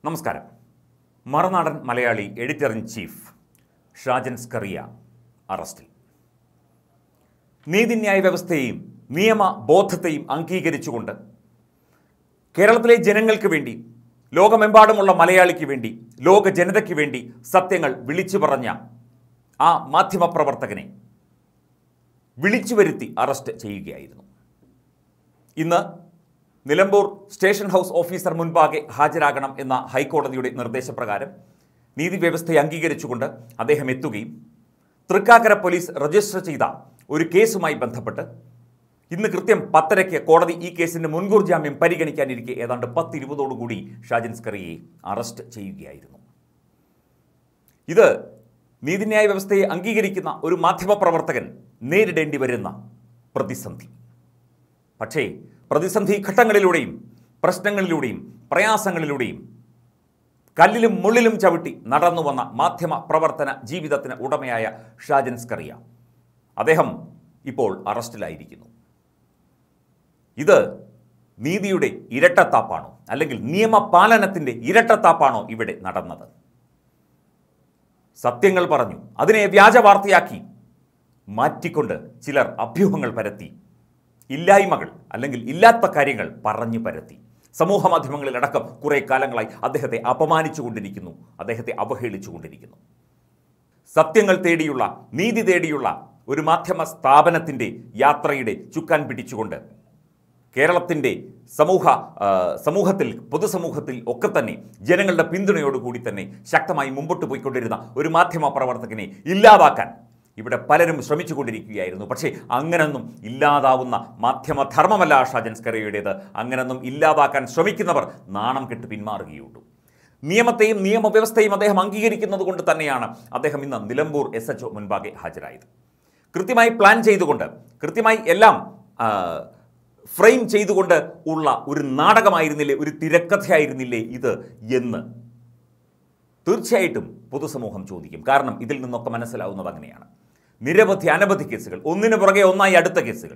നമസ്കാരം Marunadan Malayali editor in chief Shajan Skaria അറസ്റ്റിൽ നീതിന്യായ വ്യവസ്ഥയെയും നിയമബോധത്തെയും അംഗീകരിച്ചുകൊണ്ട് കേരളത്തിലെ ജനങ്ങൾക്ക് വേണ്ടി ലോകമെമ്പാടുമുള്ള മലയാളിക്ക് വേണ്ടി ലോക ജനതയ്ക്ക് വേണ്ടി സത്യങ്ങൾ വിളിച്ചു പറഞ്ഞ ആ മാധ്യമപ്രവർത്തകനെ വിളിച്ചു വരുത്തി അറസ്റ്റ് ചെയ്യുകയായിരുന്നു ഇന്ന് നിലമ്പൂർ സ്റ്റേഷൻ ഹൗസ് ഓഫീസർ മുൻപാകെ ഹാജരാകണം എന്ന ഹൈക്കോടതിയുടെ നിർദ്ദേശപ്രകാരം നീതി വ്യവസ്ഥയെ അംഗീകരിച്ചുകൊണ്ട് അദ്ദേഹം എത്തുകയും തൃക്കാക്കര പോലീസ് രജിസ്റ്റർ ചെയ്ത ഒരു കേസുമായി ബന്ധപ്പെട്ട് ഇന്ന് കൃത്യം പത്തരയ്ക്ക് കോടതി ഈ കേസിന്റെ മുൻകൂർ ജാമ്യം പരിഗണിക്കാനിരിക്കെ ഏതാണ്ട് പത്തിരുപതോടുകൂടി ഷാജിൻ സ്കറിയെ അറസ്റ്റ് ചെയ്യുകയായിരുന്നു ഇത് നീതിന്യായ വ്യവസ്ഥയെ അംഗീകരിക്കുന്ന ഒരു മാധ്യമപ്രവർത്തകൻ നേരിടേണ്ടി വരുന്ന പ്രതിസന്ധി പക്ഷേ പ്രതിസന്ധി ഘട്ടങ്ങളിലൂടെയും പ്രശ്നങ്ങളിലൂടെയും പ്രയാസങ്ങളിലൂടെയും കല്ലിലും മുള്ളിലും ചവിട്ടി നടന്നു വന്ന മാധ്യമ പ്രവർത്തന ജീവിതത്തിന് ഉടമയായ ഷാജൻ സ്കറിയ അദ്ദേഹം ഇപ്പോൾ അറസ്റ്റിലായിരിക്കുന്നു ഇത് നീതിയുടെ ഇരട്ടത്താപ്പാണോ അല്ലെങ്കിൽ നിയമപാലനത്തിൻ്റെ ഇരട്ടത്താപ്പാണോ ഇവിടെ നടന്നത് സത്യങ്ങൾ പറഞ്ഞു അതിനെ വ്യാജ വാർത്തയാക്കി മാറ്റിക്കൊണ്ട് ചിലർ അഭ്യൂഹങ്ങൾ പരത്തി ഇല്ലായ്മകൾ അല്ലെങ്കിൽ ഇല്ലാത്ത കാര്യങ്ങൾ പറഞ്ഞു പരത്തി സമൂഹ മാധ്യമങ്ങളിലടക്കം കുറേ കാലങ്ങളായി അദ്ദേഹത്തെ അപമാനിച്ചുകൊണ്ടിരിക്കുന്നു അദ്ദേഹത്തെ അവഹേളിച്ചുകൊണ്ടിരിക്കുന്നു സത്യങ്ങൾ തേടിയുള്ള നീതി തേടിയുള്ള ഒരു മാധ്യമ സ്ഥാപനത്തിൻ്റെ യാത്രയുടെ ചുക്കാൻ പിടിച്ചുകൊണ്ട് കേരളത്തിൻ്റെ സമൂഹ ആ, സമൂഹത്തിൽ പൊതുസമൂഹത്തിൽ ഒക്കെ തന്നെ ജനങ്ങളുടെ പിന്തുണയോടുകൂടി തന്നെ ശക്തമായി മുമ്പോട്ട് പോയിക്കൊണ്ടിരുന്ന ഒരു മാധ്യമ പ്രവർത്തകനെ ഇല്ലാതാക്കാൻ ഇവിടെ പലരും ശ്രമിച്ചുകൊണ്ടിരിക്കുകയായിരുന്നു പക്ഷേ അങ്ങനൊന്നും ഇല്ലാതാവുന്ന മാധ്യമധർമ്മമല്ല ഷാജൻ സ്കറിയയുടേത് അങ്ങനൊന്നും ഇല്ലാതാക്കാൻ ശ്രമിക്കുന്നവർ നാണം കെട്ട് പിന്മാറുകയുള്ളൂ നിയമത്തെയും നിയമവ്യവസ്ഥയും അദ്ദേഹം അംഗീകരിക്കുന്നത് കൊണ്ട് തന്നെയാണ് അദ്ദേഹം ഇന്ന് നിലമ്പൂർ എസ് എച്ച് മുൻപാകെ ഹാജരായത് കൃത്യമായി പ്ലാൻ ചെയ്തുകൊണ്ട് കൃത്യമായി എല്ലാം ആ, ഫ്രെയിം ചെയ്തുകൊണ്ട് ഉള്ള ഒരു നാടകമായിരുന്നില്ലേ ഒരു തിരക്കഥയായിരുന്നില്ലേ ഇത് എന്ന് തീർച്ചയായിട്ടും പൊതുസമൂഹം ചോദിക്കും കാരണം ഇതിൽ നിന്നൊക്കെ മനസ്സിലാവുന്നത് അങ്ങനെയാണ് നിരവധി അനവധി കേസുകൾ ഒന്നിനു പുറകെ ഒന്നായി അടുത്ത കേസുകൾ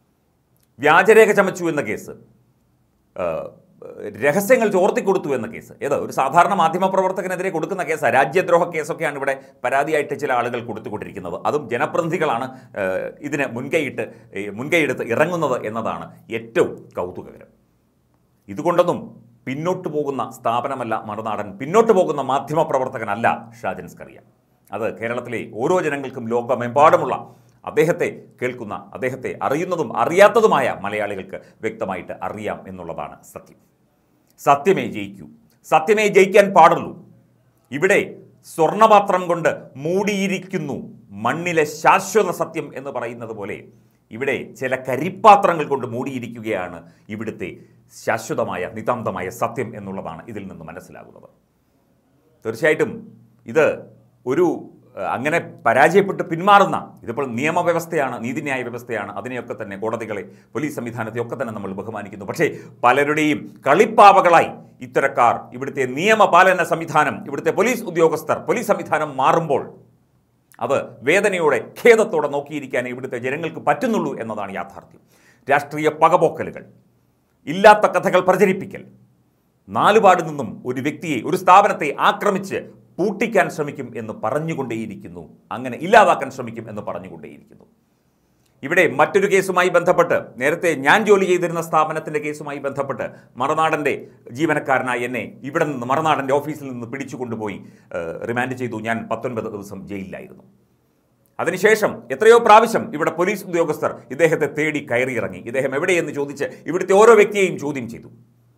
വ്യാജരേഖ ചമച്ചു എന്ന കേസ് ആ, രഹസ്യങ്ങൾ ചോർത്തിക്കൊടുത്തു എന്ന കേസ് ഏത് ഒരു സാധാരണ മാധ്യമപ്രവർത്തകനെതിരെ കൊടുക്കുന്ന കേസ് രാജ്യദ്രോഹ കേസൊക്കെയാണ് ഇവിടെ പരാതിയായിട്ട് ചില ആളുകൾ കൊടുത്തുകൊണ്ടിരിക്കുന്നത് അതും ജനപ്രതിനിധികളാണ് ആ, ഇതിന് മുൻകൈയിട്ട് ഈ മുൻകൈയെടുത്ത് ഇറങ്ങുന്നത് എന്നതാണ് ഏറ്റവും കൗതുകകരം ഇതുകൊണ്ടൊന്നും പിന്നോട്ട് പോകുന്ന സ്ഥാപനമല്ല മറുനാടൻ പിന്നോട്ട് പോകുന്ന മാധ്യമ പ്രവർത്തകനല്ല ഷാജൻ സ്കറിയ അത് കേരളത്തിലെ ഓരോ ജനങ്ങൾക്കും ലോകമെമ്പാടുമുള്ള അദ്ദേഹത്തെ കേൾക്കുന്ന അദ്ദേഹത്തെ അറിയുന്നതും അറിയാത്തതുമായ മലയാളികൾക്ക് വ്യക്തമായിട്ട് അറിയാം എന്നുള്ളതാണ് സത്യം സത്യമേ ജയിക്കൂ സത്യമേ ജയിക്കാൻ പാടുള്ളൂ ഇവിടെ സ്വർണപാത്രം കൊണ്ട് മൂടിയിരിക്കുന്നു മണ്ണിലെ ശാശ്വത സത്യം എന്ന് പറയുന്നത് പോലെ ഇവിടെ ചില കരിപ്പാത്രങ്ങൾ കൊണ്ട് മൂടിയിരിക്കുകയാണ് ഇവിടുത്തെ ശാശ്വതമായ നിതാന്തമായ സത്യം എന്നുള്ളതാണ് ഇതിൽ നിന്ന് മനസ്സിലാകുന്നത് തീർച്ചയായിട്ടും ഇത് ഒരു ഏഹ്, അങ്ങനെ പരാജയപ്പെട്ട് പിന്മാറുന്ന ഇതിപ്പോൾ നിയമവ്യവസ്ഥയാണ് നീതിന്യായ വ്യവസ്ഥയാണ് അതിനെയൊക്കെ തന്നെ കോടതികളെ പോലീസ് സംവിധാനത്തെയൊക്കെ തന്നെ നമ്മൾ ബഹുമാനിക്കുന്നു പക്ഷേ പലരുടെയും കളിപ്പാവകളായി ഇത്തരക്കാർ ഇവിടുത്തെ നിയമപാലന സംവിധാനം ഇവിടുത്തെ പോലീസ് ഉദ്യോഗസ്ഥർ പോലീസ് സംവിധാനം മാറുമ്പോൾ അത് വേദനയോടെ ഖേദത്തോടെ നോക്കിയിരിക്കാൻ ഇവിടുത്തെ ജനങ്ങൾക്ക് പറ്റുന്നുള്ളൂ എന്നതാണ് യാഥാർത്ഥ്യം രാഷ്ട്രീയ പകപോക്കലുകൾ ഇല്ലാത്ത കഥകൾ പ്രചരിപ്പിക്കൽ നാലുപാട് നിന്നും ഒരു വ്യക്തിയെ ഒരു സ്ഥാപനത്തെ ആക്രമിച്ച് പൂട്ടിക്കാൻ ശ്രമിക്കും എന്ന് പറഞ്ഞുകൊണ്ടേയിരിക്കുന്നു അങ്ങനെ ഇല്ലാതാക്കാൻ ശ്രമിക്കും എന്ന് പറഞ്ഞുകൊണ്ടേയിരിക്കുന്നു ഇവിടെ മറ്റൊരു കേസുമായി ബന്ധപ്പെട്ട് നേരത്തെ ഞാൻ ജോലി ചെയ്തിരുന്ന സ്ഥാപനത്തിൻ്റെ കേസുമായി ബന്ധപ്പെട്ട് മറുനാടൻ്റെ ജീവനക്കാരനായ എന്നെ ഇവിടെ നിന്ന് മറുനാടൻ്റെ ഓഫീസിൽ നിന്ന് പിടിച്ചു കൊണ്ടുപോയി ഏഹ്, റിമാൻഡ് ചെയ്തു ഞാൻ പത്തൊൻപത് ദിവസം ജയിലിലായിരുന്നു അതിനുശേഷം എത്രയോ പ്രാവശ്യം ഇവിടെ പോലീസ് ഉദ്യോഗസ്ഥർ ഇദ്ദേഹത്തെ തേടി കയറിയിറങ്ങി ഇദ്ദേഹം എവിടെയെന്ന് ചോദിച്ച് ഇവിടുത്തെ ഓരോ വ്യക്തിയെയും ചോദ്യം ചെയ്തു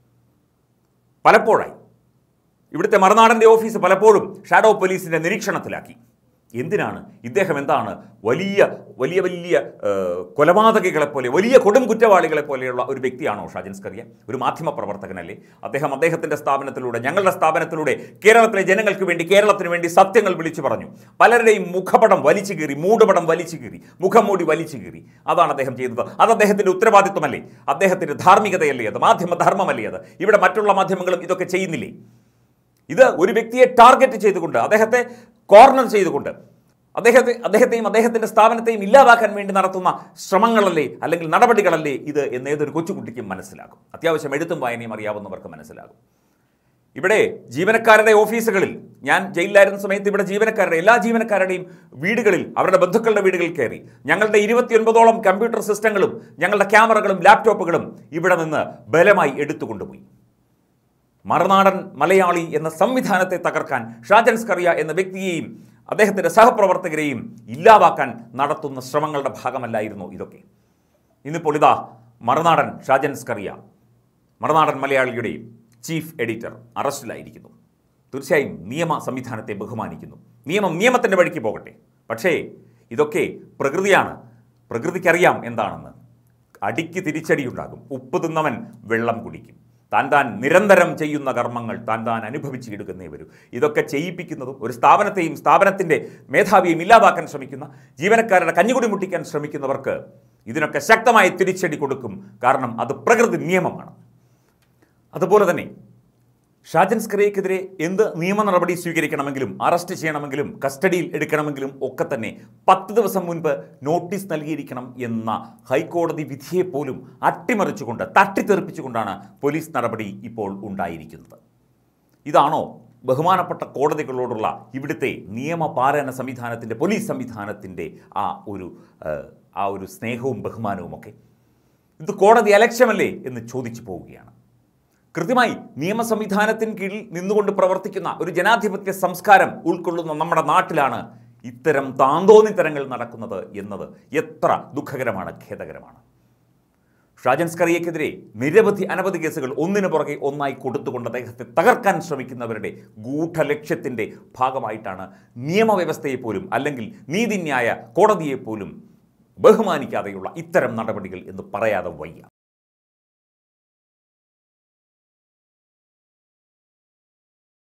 പലപ്പോഴായി ഇവിടുത്തെ മറുനാടൻ്റെ ഓഫീസ് പലപ്പോഴും ഷാഡോ പോലീസിൻ്റെ നിരീക്ഷണത്തിലാക്കി എന്തിനാണ് ഇദ്ദേഹം എന്താണ് വലിയ വലിയ വലിയ ഏഹ്, കൊലപാതകികളെ പോലെ വലിയ കൊടും കുറ്റവാളികളെ പോലെയുള്ള ഒരു വ്യക്തിയാണോ ഷാജൻ സ്കറിയ ഒരു മാധ്യമ പ്രവർത്തകനല്ലേ അദ്ദേഹം അദ്ദേഹത്തിൻ്റെ സ്ഥാപനത്തിലൂടെ ഞങ്ങളുടെ സ്ഥാപനത്തിലൂടെ കേരളത്തിലെ ജനങ്ങൾക്ക് വേണ്ടി കേരളത്തിന് വേണ്ടി സത്യങ്ങൾ വിളിച്ചു പറഞ്ഞു പലരുടെയും മുഖപടം വലിച്ചു കീറി മൂടുപടം വലിച്ചു കീറി മുഖംമൂടി വലിച്ചു കീറി അതാണ് അദ്ദേഹം ചെയ്തത് അത് അദ്ദേഹത്തിൻ്റെ ഉത്തരവാദിത്വമല്ലേ അദ്ദേഹത്തിൻ്റെ ധാർമ്മികതയല്ലേ അത് മാധ്യമ ധർമ്മമല്ലേ അത് ഇവിടെ മറ്റുള്ള മാധ്യമങ്ങളും ഇതൊക്കെ ചെയ്യുന്നില്ലേ ഇത് ഒരു വ്യക്തിയെ ടാർഗറ്റ് ചെയ്തുകൊണ്ട് അദ്ദേഹത്തെ കോർണർ ചെയ്തുകൊണ്ട് അദ്ദേഹത്തെ അദ്ദേഹത്തെയും അദ്ദേഹത്തിൻ്റെ സ്ഥാപനത്തെയും ഇല്ലാതാക്കാൻ വേണ്ടി നടത്തുന്ന ശ്രമങ്ങളല്ലേ അല്ലെങ്കിൽ നടപടികളല്ലേ ഇത് എന്ന് ഏതൊരു കൊച്ചുകുട്ടിക്കും മനസ്സിലാകും അത്യാവശ്യം എഴുത്തും വായനയും അറിയാവുന്നവർക്ക് മനസ്സിലാകും ഇവിടെ ജീവനക്കാരുടെ ഓഫീസുകളിൽ ഞാൻ ജയിലിലായിരുന്ന സമയത്ത് ഇവിടെ ജീവനക്കാരുടെ എല്ലാ ജീവനക്കാരുടെയും വീടുകളിൽ അവരുടെ ബന്ധുക്കളുടെ വീടുകളിൽ കയറി ഞങ്ങളുടെ ഇരുപത്തിയൊൻപതോളം കമ്പ്യൂട്ടർ സിസ്റ്റങ്ങളും ഞങ്ങളുടെ ക്യാമറകളും ലാപ്ടോപ്പുകളും ഇവിടെ നിന്ന് ബലമായി എടുത്തുകൊണ്ടുപോയി മറുനാടൻ മലയാളി എന്ന സംവിധാനത്തെ തകർക്കാൻ ഷാജൻ സ്കറിയ എന്ന വ്യക്തിയെയും അദ്ദേഹത്തിൻ്റെ സഹപ്രവർത്തകരെയും ഇല്ലാതാക്കാൻ നടത്തുന്ന ശ്രമങ്ങളുടെ ഭാഗമല്ലായിരുന്നു ഇതൊക്കെ ഇന്നിപ്പോൾ ഇതാ മറുനാടൻ ഷാജൻ സ്കറിയ മറുനാടൻ മലയാളിയുടെ ചീഫ് എഡിറ്റർ അറസ്റ്റിലായിരിക്കുന്നു തീർച്ചയായും നിയമ സംവിധാനത്തെ ബഹുമാനിക്കുന്നു നിയമം നിയമത്തിൻ്റെ വഴിക്ക് പോകട്ടെ പക്ഷേ ഇതൊക്കെ പ്രകൃതിയാണ് പ്രകൃതിക്കറിയാം എന്താണെന്ന് അടിക്ക് തിരിച്ചടിയുണ്ടാകും ഉപ്പ് തിന്നവൻ വെള്ളം കുടിക്കും താൻ താൻ നിരന്തരം ചെയ്യുന്ന കർമ്മങ്ങൾ താൻ താൻ അനുഭവിച്ചിടുക്കുന്നേ വരൂ ഇതൊക്കെ ചെയ്യിപ്പിക്കുന്നതും ഒരു സ്ഥാപനത്തെയും സ്ഥാപനത്തിൻ്റെ മേധാവിയെയും ഇല്ലാതാക്കാൻ ശ്രമിക്കുന്ന ജീവനക്കാരുടെ കഞ്ഞുകുടി മുട്ടിക്കാൻ ശ്രമിക്കുന്നവർക്ക് ഇതിനൊക്കെ ശക്തമായ തിരിച്ചടി കൊടുക്കും കാരണം അത് പ്രകൃതി നിയമമാണ് അതുപോലെ തന്നെ ഷാജൻ സ്കറിയക്കെതിരെ എന്ത് നിയമ നടപടി സ്വീകരിക്കണമെങ്കിലും അറസ്റ്റ് ചെയ്യണമെങ്കിലും കസ്റ്റഡിയിൽ എടുക്കണമെങ്കിലും ഒക്കെ തന്നെ പത്ത് ദിവസം മുൻപ് നോട്ടീസ് നൽകിയിരിക്കണം എന്ന ഹൈക്കോടതി വിധിയെ പോലും അട്ടിമറിച്ചുകൊണ്ട് തട്ടിത്തെറിപ്പിച്ചുകൊണ്ടാണ് പോലീസ് നടപടി ഇപ്പോൾ ഉണ്ടായിരിക്കുന്നത് ഇതാണോ ബഹുമാനപ്പെട്ട കോടതികളോടുള്ള ഇവിടുത്തെ നിയമപാലന സംവിധാനത്തിൻ്റെ പോലീസ് സംവിധാനത്തിൻ്റെ ആ ഒരു ഏഹ്, ആ ഒരു സ്നേഹവും ബഹുമാനവും ഒക്കെ ഇത് കോടതി അലക്ഷ്യമല്ലേ എന്ന് ചോദിച്ചു പോവുകയാണ് കൃത്യമായി നിയമ സംവിധാനത്തിന് കീഴിൽ നിന്നുകൊണ്ട് പ്രവർത്തിക്കുന്ന ഒരു ജനാധിപത്യ സംസ്കാരം ഉൾക്കൊള്ളുന്ന നമ്മുടെ നാട്ടിലാണ് ഇത്തരം താന്തോന്നിത്തരങ്ങൾ നടക്കുന്നത് എന്നത് എത്ര ദുഃഖകരമാണ് ഖേദകരമാണ് ഷാജൻ സ്കറിയക്കെതിരെ നിരവധി അനവധി കേസുകൾ ഒന്നിനു പുറകെ ഒന്നായി കൊടുത്തുകൊണ്ട് അദ്ദേഹത്തെ തകർക്കാൻ ശ്രമിക്കുന്നവരുടെ ഗൂഢലക്ഷ്യത്തിൻ്റെ ഭാഗമായിട്ടാണ് നിയമവ്യവസ്ഥയെപ്പോലും അല്ലെങ്കിൽ നീതിന്യായ കോടതിയെപ്പോലും ബഹുമാനിക്കാതെയുള്ള ഇത്തരം നടപടികൾ എന്ന് പറയാതെ വയ്യ